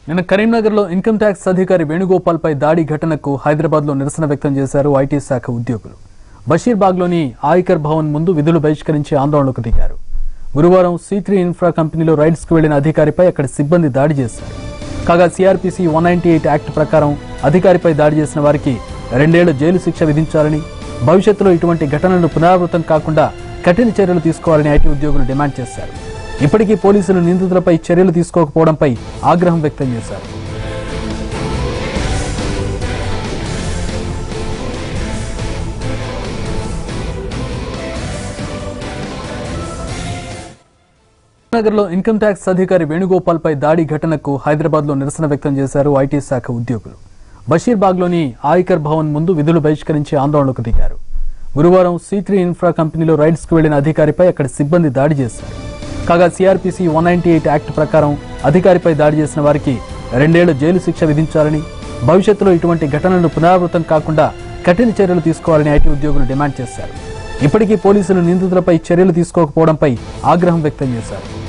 నిన్న కరీంనగర్లో income tax అధికారి వేణుగోపాల్పై దాడి ఘటనకు హైదరాబాద్లో నిరసన వ్యక్తం చేశారు ఐటీ శాఖ ఉద్యోగులు బషీర్బాగ్లోని ఆయకర్ భవన్ ముందు విధులు బహిష్కరించి ఆందోళనకు దిగారు గురువారం సీ త్రీ ఇన్ఫ్రా కంపెనీలో రైడ్స్కు వెళ్లిన అధికారిపై అక్కడి సిబ్బంది దాడి చేశారు కాగా CRPC one ninety eight act ప్రకారం అధికారిపై దాడి చేసిన వారికి రెండేళ్ల జైలు శిక్ష విధించాలని భవిష్యత్తులో ఇటువంటి ఘటనలు పునరావృతం కాకుండా కఠిన చర్యలు తీసుకోవాలని ఐటీ ఉద్యోగులు డిమాండ్ చేశారు ఇప్పటికీ పోలీసులు నిందితులపై చర్యలు తీసుకోకపోవడంపై ఆగ్రహం వ్యక్తం చేశారు నగర్లో ఇన్కమ్ ట్యాక్స్ అధికారి వేణుగోపాల్పై దాడి ఘటనకు హైదరాబాద్లో నిరసన వ్యక్తం చేశారు ఐటీ శాఖ ఉద్యోగులు బషీర్బాగ్లోని ఆయకర్ భవన్ ముందు విధులు బహిష్కరించి ఆందోళనకు దిగారు గురువారం సీ త్రీ ఇన్ఫ్రా కంపెనీలో రైడ్స్కు వెళ్లిన అధికారిపై అక్కడి సిబ్బంది దాడి చేశారు కాగా CRPC one ninety eight act ప్రకారం అధికారిపై దాడి చేసిన వారికి రెండేళ్ల జైలు శిక్ష విధించాలని భవిష్యత్తులో ఇటువంటి ఘటనలు పునరావృతం కాకుండా కఠిన చర్యలు తీసుకోవాలని ఐటీ ఉద్యోగులు డిమాండ్ చేశారు ఇప్పటికీ పోలీసులు నిందితులపై చర్యలు తీసుకోకపోవడంపై ఆగ్రహం వ్యక్తం చేశారు